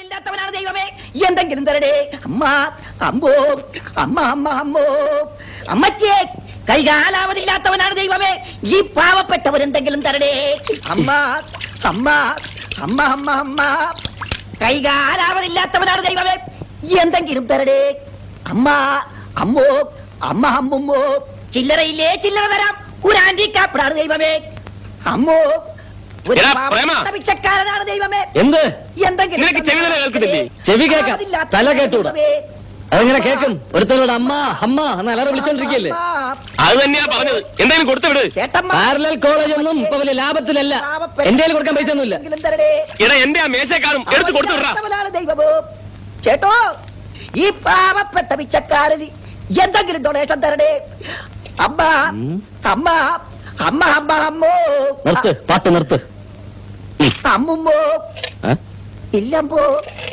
ഇല്ലാത്തവനാണ് ദൈവമേ എന്തെങ്കിലും തരടേ അമ്മ അമ്പോ അമ്മ അമ്മ അമ്മോ അമ്മച്ചേ കൈകാലാവതില്ലാത്തവനാണ് ദൈവമേ ഈ പാവപ്പെട്ടവർ എന്തെങ്കിലും തരടേ അമ്മ അമ്മ അമ്മ അമ്മ അമ്മ കൈകാലാവതില്ലാത്തവനാണ് ദൈവമേ എന്തെങ്കിലും തരടേ അമ്മ അമ്മോ അമ്മ അമ്മുമ്മോ ചില്ലറയില്ലേ ചില്ലറ തരാം ഒരു ആന്റിക്കാപ്പിടാണ് ദൈവമേ അമ്മോ ഒരു എടാ, പാവപ്പെട്ട പ്രേമ. പിച്ചക്കാരനാണ് ദൈവമേ എന്ത് എന്തെങ്കിലും നിനക്ക് ചെവി തന്നെ കേൾക്കുന്നില്ലേ? ചെവി കേൾക്കാം. തല കേട്ടൂടാ. അതെങ്ങനെ കേക്കും ഒരുത്തനോട് അമ്മ അമ്മ എന്ന് അലറി വിളിച്ചോണ്ടിരിക്കല്ലേ അത് തന്നെയാ പറഞ്ഞത് എന്തെങ്കിലും കൊടുത്തു വിട് പാരലൽ കോളേജ് ഒന്നും ഇപ്പൊ വലിയ ലാഭത്തിലല്ല എന്റെ കയ്യിൽ കൊടുക്കാൻ പൈസ ഒന്നുമില്ല എടാ എന്റെ ആ മേശക്കാരും എടുത്ത് കൊടുത്തു വിടാ ദൈവമോ ചേട്ടോ ഈ പാവപ്പെട്ട പിച്ചക്കാരന് എന്തെങ്കിലും ഡൊണേഷൻ തരണേ അമ്മ ഉം. അമ്മ അമ്മ അമ്മ അമ്മോ നിർത്ത് പാട്ട് നിർത്ത് അമ്മുമ്മോ ഏ? ഇല്ലമ്പോ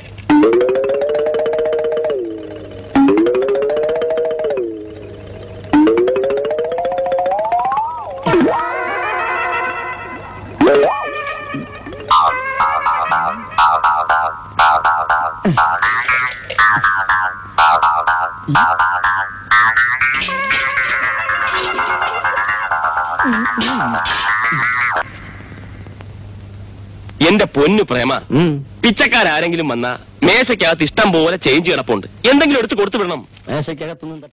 എന്റെ പൊന്നു പ്രേമ ഉം. പിച്ചക്കാരാരെങ്കിലും വന്നാ മേശക്കകത്ത് ഇഷ്ടം പോലെ ചേഞ്ച് കിടപ്പുണ്ട് എന്തെങ്കിലും എടുത്ത് കൊടുത്തു വിടണം മേശയ്ക്കകത്തുനിന്ന്